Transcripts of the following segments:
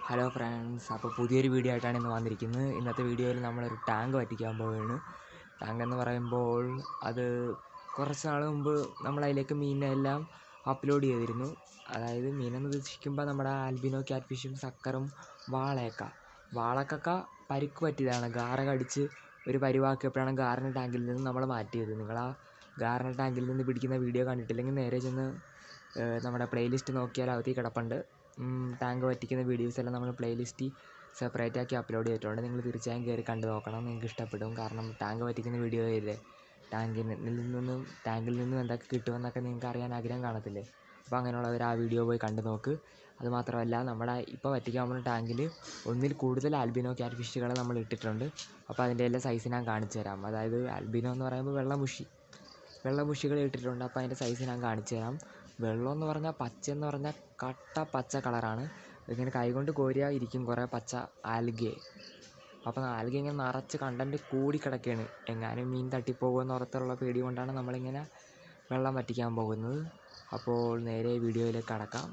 hello friends അപ്പോൾ പുതിയൊരു video ആയിട്ടാണ് ഇന്ന് വന്നിരിക്കുന്നത് ഇന്നത്തെ വീഡിയോയിൽ നമ്മളൊരു ടാങ്ക് വറ്റിക്കാൻ പോവുകയാണ് ടാങ്ക് എന്ന് പറയുമ്പോൾ അത് കുറച്ച് നാൾ മുമ്പ് നമ്മൾ അതിലേക്ക് മീനെല്ലാം അപ്ലോഡ് ചെയ്തിരുന്നു അതായത് മീനെന്ന് ഉദ്ദേശിക്കുമ്പോൾ നമ്മുടെ ആൽബിനോ ക്യാറ്റ് ഫിഷും സക്കറും വാളയൊക്ക വാളക്കൊക്കെ പരിക്ക് പറ്റിയതാണ് ഗാറ കടിച്ച് ഒരു പരിവാക്കിയപ്പോഴാണ് ഗാറിന ടാങ്കിൽ നിന്ന് നമ്മൾ മാറ്റിയത് നിങ്ങൾ ആ ഗാറിന ടാങ്കിൽ നിന്ന് പിടിക്കുന്ന വീഡിയോ കണ്ടിട്ടില്ലെങ്കിൽ നേരെ ചെന്ന് ഏഹ്, നമ്മുടെ പ്ലേലിസ്റ്റ് നോക്കിയാൽ അകത്ത് കിടപ്പുണ്ട് ടാങ്ക് വറ്റിക്കുന്ന വീഡിയോസ് എല്ലാം നമ്മൾ പ്ലേലിസ്റ്റിൽ സെപ്പറേറ്റ് ആക്കി അപ്ലോഡ് ചെയ്തിട്ടുണ്ട് നിങ്ങൾ തീർച്ചയായും കയറി കണ്ടു നോക്കണം നിങ്ങൾക്ക് ഇഷ്ടപ്പെടും കാരണം ടാങ്ക് വറ്റിക്കുന്ന വീഡിയോ ഇല്ലേ ടാങ്കിൽ നിന്നും ടാങ്കിൽ നിന്നും എന്തൊക്കെ കിട്ടുമെന്നൊക്കെ നിങ്ങൾക്ക് അറിയാൻ ആഗ്രഹം കാണത്തില്ലേ അപ്പോൾ അങ്ങനെയുള്ളവർ ആ വീഡിയോ പോയി കണ്ടു നോക്ക് അതുമാത്രമല്ല നമ്മുടെ ഇപ്പോൾ വറ്റിക്കാൻ പോകുന്ന ടാങ്കിൽ ഒന്നിൽ കൂടുതൽ ആൽബിനോ ക്യാറ്റ് ഫിഷുകൾ നമ്മൾ ഇട്ടിട്ടുണ്ട് അപ്പോൾ അതിൻ്റെ എല്ലാ സൈസ് ഞാൻ കാണിച്ചു തരാം അതായത് ആൽബിനോ എന്ന് പറയുമ്പോൾ വെള്ളമുഷി വെള്ളമുഷികൾ ഇട്ടിട്ടുണ്ട് അപ്പോൾ അതിൻ്റെ സൈസ് ഞാൻ കാണിച്ചു തരാം വെള്ളം എന്ന് പറഞ്ഞാൽ പച്ച എന്ന് പറഞ്ഞാൽ കട്ട പച്ച കളറാണ് ഇങ്ങനെ കൈകൊണ്ട് കോരിയാൽ ഇരിക്കും കുറേ പച്ച ആൽഗെ അപ്പോൾ ആൽഗെ ഇങ്ങനെ നിറച്ച് കണ്ടൻറ്റ് കൂടി കിടക്കുകയാണ് എങ്ങാനും മീൻ തട്ടിപ്പോകുമെന്ന് ഓർത്തുള്ള പേടി കൊണ്ടാണ് നമ്മളിങ്ങനെ വെള്ളം വറ്റിക്കാൻ പോകുന്നത് അപ്പോൾ നേരെ വീഡിയോയിലേക്ക് കടക്കാം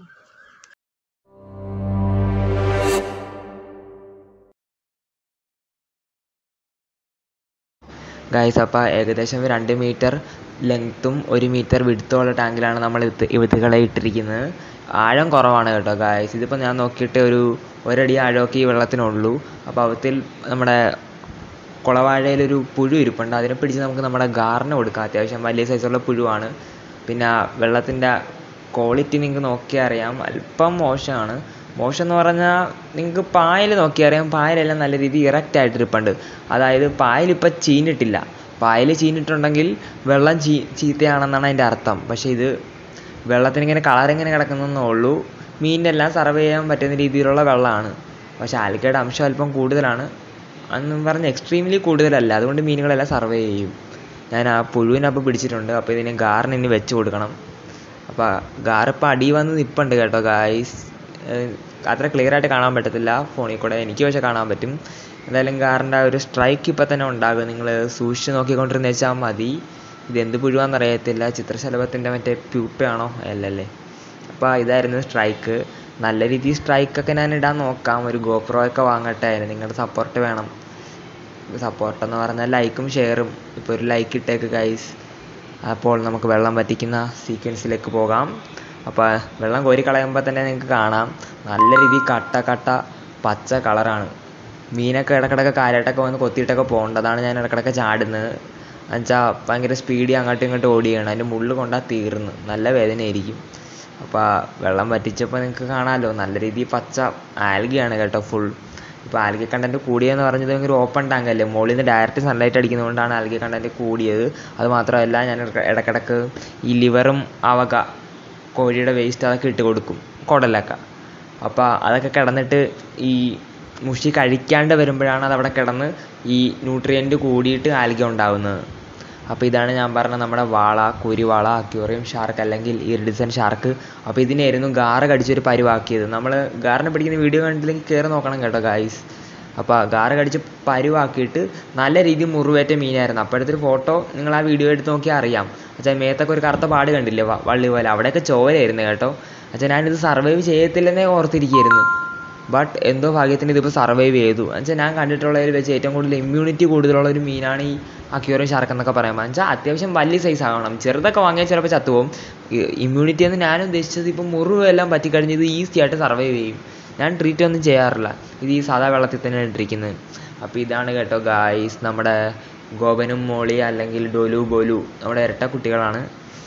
ഗൈസ് അപ്പോൾ ഏകദേശം രണ്ട് മീറ്റർ ലെങ്ത്തും ഒരു മീറ്റർ വിടുത്തുമുള്ള ടാങ്കിലാണ് നമ്മൾ ഇത് ഇവത്തുകളെ ഇട്ടിരിക്കുന്നത് ആഴം കുറവാണ് കേട്ടോ ഗായ്സ് ഇതിപ്പോൾ ഞാൻ നോക്കിയിട്ട് ഒരു ഒരടി ആഴമൊക്കെ ഈ വെള്ളത്തിനുള്ളൂ അപ്പോൾ അവത്തിൽ നമ്മുടെ കുളവാഴയിലൊരു പുഴു ഇരിപ്പുണ്ട് അതിനെ പിടിച്ച് നമുക്ക് നമ്മുടെ ഗാറിന് കൊടുക്കാം അത്യാവശ്യം വലിയ സൈസുള്ള പുഴുവാണ് പിന്നെ വെള്ളത്തിൻ്റെ ക്വാളിറ്റി നിങ്ങൾക്ക് നോക്കിയാൽ അറിയാം അല്പം മോശമാണ് മോശം എന്ന് പറഞ്ഞാൽ നിങ്ങൾക്ക് പായൽ നോക്കിയാൽ അറിയാം പായലെല്ലാം നല്ല രീതിയിൽ ഇറക്റ്റ് ആയിട്ട് ഇരിപ്പുണ്ട് അതായത് പായലിപ്പോൾ ചീഞ്ഞിട്ടില്ല പായൽ ചീഞ്ഞിട്ടുണ്ടെങ്കിൽ വെള്ളം ചീ ചീത്തയാണെന്നാണ് അതിൻ്റെ അർത്ഥം പക്ഷേ ഇത് വെള്ളത്തിന് ഇങ്ങനെ കളർ ഇങ്ങനെ കിടക്കുന്നതെന്നേ ഉള്ളൂ മീനിൻ്റെ എല്ലാം സർവ് ചെയ്യാൻ പറ്റുന്ന രീതിയിലുള്ള വെള്ളമാണ് പക്ഷേ ആൽഗയുടെ അംശം അല്പം കൂടുതലാണ് അന്നും പറഞ്ഞ് എക്സ്ട്രീംലി കൂടുതലല്ല അതുകൊണ്ട് മീനുകളെല്ലാം സർവേ ചെയ്യും ഞാൻ ആ പുഴുവിനപ്പോൾ പിടിച്ചിട്ടുണ്ട് അപ്പോൾ ഇതിന് ഗാറിന് ഇനി വെച്ച് കൊടുക്കണം അപ്പോൾ ഗാറിപ്പോൾ അടി വന്ന് നിൽപ്പുണ്ട് കേട്ടോ ഗായ്സ് അത്ര ക്ലിയർ ആയിട്ട് കാണാൻ പറ്റത്തില്ല ഫോണിൽ കൂടെ എനിക്ക് പക്ഷേ കാണാൻ പറ്റും എന്തായാലും ഗാറിൻ്റെ ആ ഒരു സ്ട്രൈക്ക് ഇപ്പോൾ തന്നെ ഉണ്ടാകും നിങ്ങൾ സൂക്ഷിച്ച് നോക്കിക്കൊണ്ടിരുന്ന് വെച്ചാൽ മതി ഇത് എന്ത് പുഴുവാണെന്ന് അറിയത്തില്ല ചിത്രശലഭത്തിൻ്റെ മറ്റേ പ്യൂപ്പയാണോ അല്ലല്ലേ അപ്പോൾ ഇതായിരുന്നു സ്ട്രൈക്ക് നല്ല രീതിയിൽ സ്ട്രൈക്കൊക്കെ ഞാൻ ഇടാൻ നോക്കാം ഒരു ഗോപ്രോ ഒക്കെ വാങ്ങട്ടെ അതിന് നിങ്ങളുടെ സപ്പോർട്ട് വേണം സപ്പോർട്ട് എന്ന് പറഞ്ഞാൽ ലൈക്കും ഷെയറും ഇപ്പോൾ ഒരു ലൈക്ക് ഇട്ടേക്ക് ഗൈസ് അപ്പോൾ നമുക്ക് വെള്ളം വറ്റിക്കുന്ന സീക്വൻസിലേക്ക് പോകാം അപ്പോൾ വെള്ളം കോരി കളയുമ്പോൾ തന്നെ നിങ്ങൾക്ക് കാണാം നല്ല രീതിയിൽ കട്ട കട്ട പച്ച കളറാണ് മീനൊക്കെ ഇടക്കിടക്ക് കാലായിട്ടൊക്കെ വന്ന് കൊത്തിയിട്ടൊക്കെ പോകേണ്ടതാണ് ഞാൻ ഇടക്കിടക്ക് ചാടുന്നത് എന്നുവെച്ചാൽ ഭയങ്കര സ്പീഡിൽ അങ്ങോട്ടും ഇങ്ങോട്ടും ഓടിയാണ് അതിൻ്റെ മുള്ള് കൊണ്ടാൽ തീർന്ന് നല്ല വേദനയായിരിക്കും അപ്പോൾ വെള്ളം വറ്റിച്ചപ്പോൾ നിങ്ങൾക്ക് കാണാമല്ലോ നല്ല രീതിയിൽ പച്ച ആൽഗയാണ് കേട്ടോ ഫുൾ ഇപ്പോൾ ആൽഗെ കണ്ടൻറ്റ് കൂടിയെന്ന് പറഞ്ഞത് ഭയങ്കര ഓപ്പൺ ടാങ്ക് അല്ലേ മുകളിൽ നിന്ന് ഡയറക്റ്റ് സൺലൈറ്റ് അടിക്കുന്നതുകൊണ്ടാണ് ആൽഗെ കണ്ടൻറ്റ് കൂടിയത് അത് മാത്രമല്ല ഞാൻ ഇടക്ക് ഇടക്കിടക്ക് ഈ ലിവറും അവക കോഴിയുടെ വേസ്റ്റ് അതൊക്കെ ഇട്ട് കൊടുക്കും കുടലൊക്കെ അപ്പോൾ അതൊക്കെ കിടന്നിട്ട് ഈ മുഷി കഴിക്കാണ്ട് വരുമ്പോഴാണ് അതവിടെ കിടന്ന് ഈ ന്യൂട്രിയൻറ്റ് കൂടിയിട്ട് ആൽഗ ഉണ്ടാകുന്നത് അപ്പോൾ ഇതാണ് ഞാൻ പറഞ്ഞ നമ്മുടെ വാള കുരുവാള അക്യൂറിയം ഷാർക്ക് അല്ലെങ്കിൽ ഇറിഡിസൺ ഷാർക്ക് അപ്പോൾ ഇതിനായിരുന്നു ഗാറ കടിച്ചൊരു പരുവാക്കിയത് നമ്മൾ ഗാറിനെ പിടിക്കുന്ന വീഡിയോ കണ്ടില്ലെങ്കിൽ കയറി നോക്കണം കേട്ടോ ഗായ്സ് അപ്പോൾ ഗാറ കടിച്ച് പരുവാക്കിയിട്ട് നല്ല രീതിയിൽ മുറിവേറ്റ മീനായിരുന്നു അപ്പോഴത്തെ ഒരു ഫോട്ടോ നിങ്ങൾ ആ വീഡിയോ എടുത്ത് നോക്കിയാൽ അറിയാം അച്ഛാ മേത്തൊക്കെ ഒരു കറുത്ത പാട് കണ്ടില്ലേ വ- വള്ളി പോലെ അവിടെയൊക്കെ ചോരയായിരുന്നു കേട്ടോ അച്ഛാ ഞാനിത് സർവൈവ് ചെയ്യത്തില്ലെന്നേ ഓർത്തിരിക്കുകയായിരുന്നു ബട്ട് എന്തോ ഭാഗ്യത്തിന് ഇതിപ്പോൾ സർവൈവ് ചെയ്തു എന്നുവെച്ചാൽ ഞാൻ കണ്ടിട്ടുള്ളതിൽ വെച്ച് ഏറ്റവും കൂടുതൽ ഇമ്മ്യൂണിറ്റി കൂടുതലുള്ള ഒരു മീനാണ് ഈ അക്യൂറിയം ഷാർക്ക് എന്നൊക്കെ പറയുമ്പോൾ എന്നുവെച്ചാൽ അത്യാവശ്യം വലിയ സൈസ് ആകണം ചെറുതൊക്കെ വാങ്ങിയാൽ ചിലപ്പോൾ ചത്തുപോകും ഇമ്മ്യൂണിറ്റി എന്ന് ഞാൻ ഉദ്ദേശിച്ചത് ഇപ്പോൾ മുറിവെല്ലാം പറ്റിക്കഴിഞ്ഞ് ഇത് ഈസി ആയിട്ട് സർവൈവ് ചെയ്യും ഞാൻ ട്രീറ്റ് ഒന്നും ചെയ്യാറില്ല ഇത് ഈ സാധാ വെള്ളത്തിൽ തന്നെയാണ് ഇട്ടിരിക്കുന്നത് അപ്പോൾ ഇതാണ് കേട്ടോ ഗായ്സ് നമ്മുടെ ഗോപനും മോളി അല്ലെങ്കിൽ ഡൊലു ബോലു നമ്മുടെ ഇരട്ട കുട്ടികളാണ്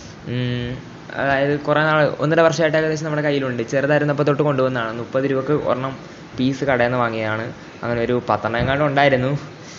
ഉം, അതായത് കുറേ നാൾ ഒന്നര വർഷമായിട്ട് ഏകദേശം നമ്മുടെ കയ്യിലുണ്ട് ചെറുതായിരുന്നപ്പോൾ തൊട്ട് കൊണ്ടുവന്നതാണ് മുപ്പത് രൂപക്ക് ഒരെണ്ണം പീസ് കടയിൽ നിന്ന് വാങ്ങിയതാണ് അങ്ങനെ ഒരു പത്തെണ്ണം എങ്ങാണ്ട് ഉണ്ടായിരുന്നു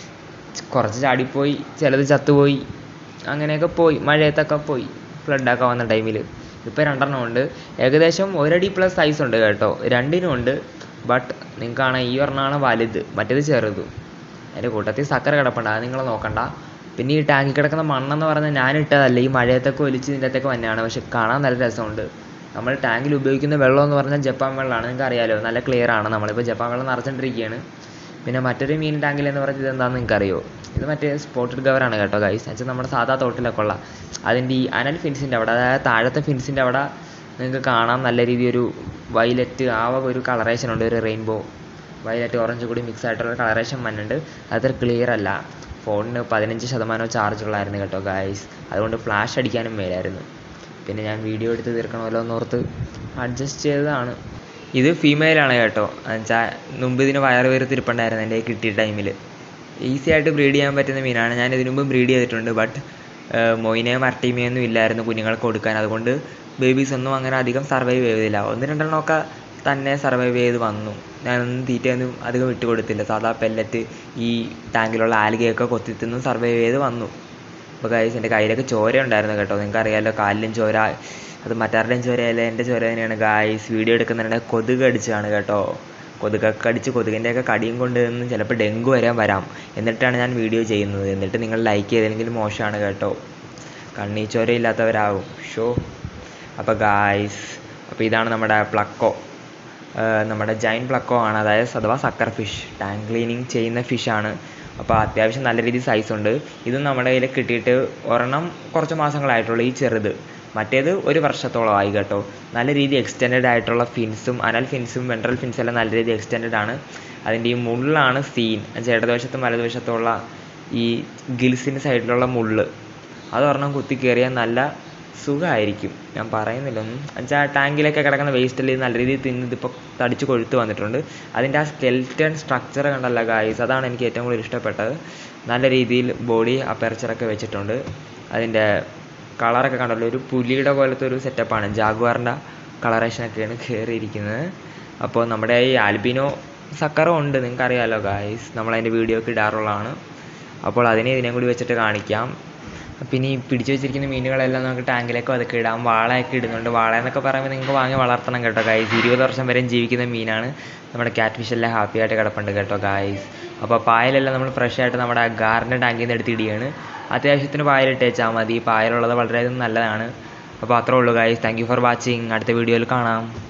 കുറച്ച് ചാടിപ്പോയി ചിലത് ചത്തുപോയി അങ്ങനെയൊക്കെ പോയി മഴയത്തൊക്കെ പോയി ഫ്ലഡൊക്കെ വന്ന ടൈമിൽ ഇപ്പോൾ രണ്ടെണ്ണം ഉണ്ട് ഏകദേശം ഒരടി പ്ലസ് സൈസ് ഉണ്ട് കേട്ടോ രണ്ടിനും ഉണ്ട് ബട്ട് നിങ്ങൾക്കാണ് ഈ ഒരെണ്ണമാണ് വലുത് മറ്റേത് ചെറുതും അതിൻ്റെ കൂട്ടത്തിൽ സക്കര കിടപ്പുണ്ട് അത് നിങ്ങൾ നോക്കണ്ട പിന്നെ ഈ ടാങ്കിൽ കിടക്കുന്ന മണ്ണെന്ന് പറഞ്ഞാൽ ഞാൻ ഇട്ടതല്ല ഈ മഴയത്തൊക്കെ ഒലിച്ച് ഇതിൻ്റെ അകത്തൊക്കെ വന്നെയാണ് പക്ഷെ കാണാൻ നല്ല രസമുണ്ട് നമ്മൾ ടാങ്കിൽ ഉപയോഗിക്കുന്ന വെള്ളം എന്ന് പറഞ്ഞാൽ ജപ്പാൻ വെള്ളമാണ് നിങ്ങൾക്ക് അറിയാലോ നല്ല ക്ലിയർ ആണ് നമ്മളിപ്പോൾ ജപ്പാൻ വെള്ളം നിറച്ചുകൊണ്ടിരിക്കുകയാണ് പിന്നെ മറ്റൊരു മീൻ ടാങ്കിൽ എന്ന് പറഞ്ഞത് ഇതെന്താണെന്ന് നിങ്ങൾക്ക് അറിയോ ഇത് മറ്റേ സ്പോട്ടഡ് ഗവറാണ് കേട്ടോ ഗൈസ് എന്നുവെച്ചാൽ നമ്മുടെ സാധാ തോട്ടിലൊക്കെ ഉള്ള അതിൻ്റെ ഈ അനൽ ഫിൻസിൻ്റെ അവിടെ അതായത് താഴത്തെ ഫിൻസിൻ്റെ അവിടെ നിങ്ങൾക്ക് കാണാം നല്ല രീതി ഒരു വൈലറ്റ് ആ വക ഒരു കളറേഷൻ ഉണ്ട് ഒരു റെയിൻബോ വയലറ്റ് ഓറഞ്ച് കൂടി മിക്സ് ആയിട്ടുള്ള കളറേഷൻ വന്നിട്ടുണ്ട് അത്ര ക്ലിയർ അല്ല ഫോണിന് പതിനഞ്ച് ശതമാനം ചാർജ് ഉള്ളായിരുന്നു കേട്ടോ ഗായ്സ് അതുകൊണ്ട് ഫ്ലാഷ് അടിക്കാനും മേലായിരുന്നു പിന്നെ ഞാൻ വീഡിയോ എടുത്ത് തീർക്കണമല്ലോ എന്നോർത്ത് അഡ്ജസ്റ്റ് ചെയ്തതാണ് ഇത് ഫീമെയിലാണ് കേട്ടോ എന്നുവെച്ചാൽ മുമ്പ് ഇതിന് വയറ് വീർത്തിരിപ്പുണ്ടായിരുന്നു എൻ്റെ കയ്യിൽ കിട്ടിയ ടൈമിൽ ഈസി ആയിട്ട് ബ്രീഡ് ചെയ്യാൻ പറ്റുന്ന മീനാണ് ഞാൻ ഇതിനു മുമ്പ് ബ്രീഡ് ചെയ്തിട്ടുണ്ട് ബട്ട് മൊയിനെയും അർട്ടീമയൊന്നും ഇല്ലായിരുന്നു കുഞ്ഞുങ്ങൾക്ക് കൊടുക്കാൻ അതുകൊണ്ട് ബേബീസ് ഒന്നും അങ്ങനെ അധികം സർവൈവ് ചെയ്തില്ല ഒന്ന് രണ്ടെണ്ണമൊക്കെ തന്നെ സർവൈവ് ചെയ്ത് വന്നു ഞാനൊന്നും തീറ്റയൊന്നും അധികം വിട്ട് കൊടുത്തില്ല സാധാ പെല്ലറ്റ് ഈ ടാങ്കിലുള്ള ആൽഗയൊക്കെ കൊത്തി തിന്ന് സർവൈവ് ചെയ്ത് വന്നു അപ്പോൾ ഗൈസ് എൻ്റെ കയ്യിലൊക്കെ ചോര ഉണ്ടായിരുന്നു കേട്ടോ നിങ്ങൾക്ക് അറിയാമല്ലോ കാലിലും ചോര അത് മറ്റാരുടെയും ചോരയല്ല എൻ്റെ ചോര തന്നെയാണ് ഗായ്സ് വീഡിയോ എടുക്കുന്നതിനിടെ കൊതുക് അടിച്ചാണ് കേട്ടോ കൊതുകൊക്കെ അടിച്ച് കൊതുകിൻ്റെയൊക്കെ കടിയും കൊണ്ട് നിന്ന് ചിലപ്പോൾ ഡെങ്കു വരാൻ വരാം എന്നിട്ടാണ് ഞാൻ വീഡിയോ ചെയ്യുന്നത് എന്നിട്ട് നിങ്ങൾ ലൈക്ക് ചെയ്തെങ്കിൽ മോശമാണ് കേട്ടോ കണ്ണീ ചോര ഇല്ലാത്തവരാകും ഷോ അപ്പോൾ ഗായ്സ് അപ്പോൾ ഇതാണ് നമ്മുടെ പ്ലക്കോ നമ്മുടെ ജൈൻ പ്ലക്കോ ആണ് അതായത് അഥവാ സക്കർ ഫിഷ് ടാങ്ക് ക്ലീനിങ് ചെയ്യുന്ന ഫിഷാണ് അപ്പോൾ അത്യാവശ്യം നല്ല രീതിയിൽ സൈസ് ഉണ്ട് ഇതും നമ്മുടെ കയ്യിൽ കിട്ടിയിട്ട് ഒരെണ്ണം കുറച്ച് മാസങ്ങളായിട്ടുള്ളൂ ഈ ചെറുത് മറ്റേത് ഒരു വർഷത്തോളമായി കേട്ടോ നല്ല രീതി എക്സ്റ്റെൻഡ് ആയിട്ടുള്ള ഫിൻസും അനൽ ഫിൻസും വെൻട്രൽ ഫിൻസും എല്ലാം നല്ല രീതി എക്സ്റ്റെൻഡ് ആണ് അതിൻ്റെ ഈ മുള്ളാണ് സീൻ ഇടതുവശത്തും വലതുവശത്തുള്ള ഈ ഗിൽസിൻ്റെ സൈഡിലുള്ള മുള്ള് അതൊരെണ്ണം കുത്തി കയറിയാൽ നല്ല സുഖമായിരിക്കും ഞാൻ പറയുന്നില്ല ഒന്നും എന്നുവെച്ചാൽ ടാങ്കിലൊക്കെ കിടക്കുന്ന വേസ്റ്റെല്ലാം ഇത് നല്ല രീതിയിൽ തിന്ന് ഇതിപ്പോൾ തടിച്ച് കൊഴുത്ത് വന്നിട്ടുണ്ട് അതിൻ്റെ ആ സ്കെൽറ്റൺ സ്ട്രക്ചർ കണ്ടല്ല ഗായ്സ് അതാണ് എനിക്ക് ഏറ്റവും കൂടുതൽ ഇഷ്ടപ്പെട്ടത് നല്ല രീതിയിൽ ബോഡി അപ്പർച്ചറൊക്കെ വെച്ചിട്ടുണ്ട് അതിൻ്റെ കളറൊക്കെ കണ്ടല്ലോ ഒരു പുലിയുടെ പോലത്തെ ഒരു സെറ്റപ്പാണ് ജാഗ്വാറിൻ്റെ കളറേഷനൊക്കെയാണ് കയറിയിരിക്കുന്നത് അപ്പോൾ നമ്മുടെ ഈ ആൽബിനോ സക്കറും ഉണ്ട് നിങ്ങൾക്കറിയാമല്ലോ ഗായ്സ് നമ്മളതിൻ്റെ വീഡിയോ ഒക്കെ ഇടാറുള്ളതാണ് അപ്പോൾ അതിനെ ഇതിനെയും കൂടി വെച്ചിട്ട് കാണിക്കാം പിന്നെ ഈ പിടിച്ചു വെച്ചിരിക്കുന്ന മീനുകളെല്ലാം നമുക്ക് ടാങ്കിലേക്ക് അതൊക്കെ ഇടാം വാളയൊക്കെ ഇടുന്നുണ്ട് വാള എന്നൊക്കെ പറയുമ്പോൾ നിങ്ങൾക്ക് വാങ്ങി വളർത്തണം കേട്ടോ ഗായ്സ് ഇരുപത് വർഷം വരെയും ജീവിക്കുന്ന മീനാണ് നമ്മുടെ ക്യാറ്റ് ഫിഷ് എല്ലാം ഹാപ്പി ആയിട്ട് കിടപ്പുണ്ട് കേട്ടോ ഗായ്സ് അപ്പോൾ പായലെല്ലാം നമ്മൾ ഫ്രഷ് ആയിട്ട് നമ്മുടെ ഗാറിൻ്റെ ടാങ്കിൽ നിന്ന് എടുത്തിടുകയാണ് അത്യാവശ്യത്തിന് പായലിട്ട് വെച്ചാൽ മതി പായലുള്ളത് വളരെയധികം നല്ലതാണ് അപ്പോൾ അത്രേ ഉള്ളൂ guys thank you for watching അടുത്ത വീഡിയോയിൽ കാണാം